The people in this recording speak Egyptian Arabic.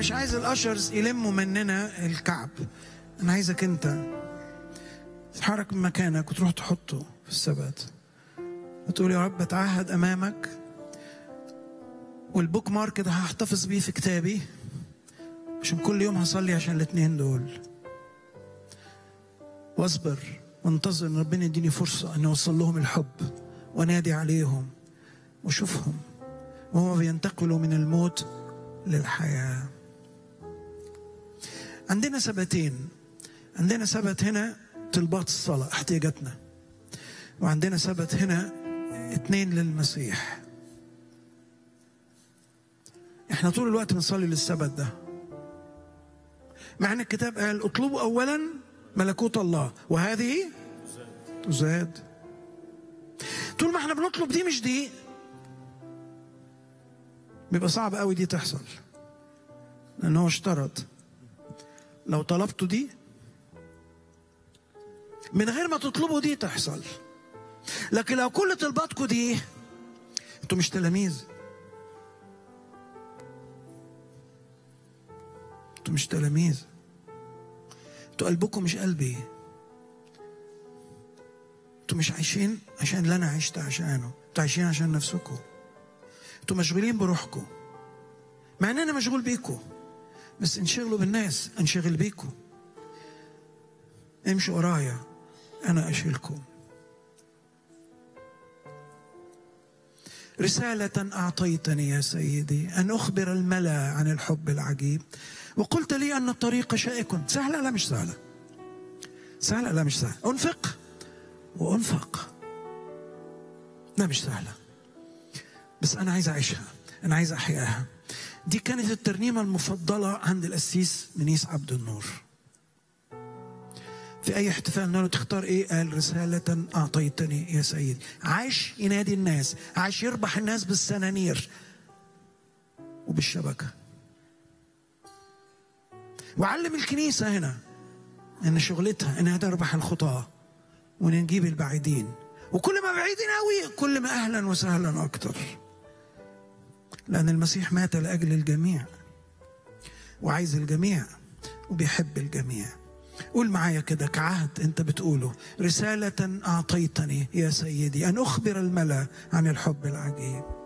مش عايز الاشرز يلموا مننا الكعب انا عايزك انت تتحرك من مكانك وتروح تحطه في السبت وتقول يا رب اتعهد امامك والبوك مارك ده هحتفظ بيه في كتابي عشان كل يوم هصلي عشان الاثنين دول واصبر وانتظر ان ربنا يديني فرصه ان اوصل لهم الحب وانادي عليهم واشوفهم وهم بينتقلوا من الموت للحياه عندنا سبتين عندنا سبت هنا طلبات الصلاه احتياجاتنا وعندنا سبت هنا اتنين للمسيح احنا طول الوقت بنصلي للسبت ده مع ان الكتاب قال اطلبوا اولا ملكوت الله وهذه تزاد طول ما احنا بنطلب دي مش دي بيبقى صعب قوي دي تحصل لان هو اشترط لو طلبتوا دي من غير ما تطلبوا دي تحصل لكن لو كل طلباتكم دي انتوا مش تلاميذ انتوا مش تلاميذ انتوا قلبكم مش قلبي انتوا مش عايشين عشان اللي انا عشت عشانه انتوا عايشين عشان نفسكم انتوا مشغولين بروحكم مع ان انا مشغول بيكم بس انشغلوا بالناس انشغل بيكم امشوا ورايا انا اشيلكم رسالة أعطيتني يا سيدي أن أخبر الملأ عن الحب العجيب وقلت لي أن الطريق شائك سهلة لا مش سهلة سهلة لا مش سهلة أنفق وأنفق لا مش سهلة بس أنا عايز أعيشها أنا عايز أحياها دي كانت الترنيمة المفضلة عند القسيس منيس عبد النور في أي احتفال قلنا له تختار إيه؟ قال رسالة أعطيتني يا سيدي عايش ينادي الناس عايش يربح الناس بالسنانير وبالشبكة وعلم الكنيسة هنا إن شغلتها إنها تربح الخطاة وإن نجيب البعيدين وكل ما بعيدين قوي كل ما أهلا وسهلا أكتر لأن المسيح مات لأجل الجميع وعايز الجميع وبيحب الجميع قول معايا كده كعهد انت بتقوله رسالة أعطيتني يا سيدي أن أخبر الملأ عن الحب العجيب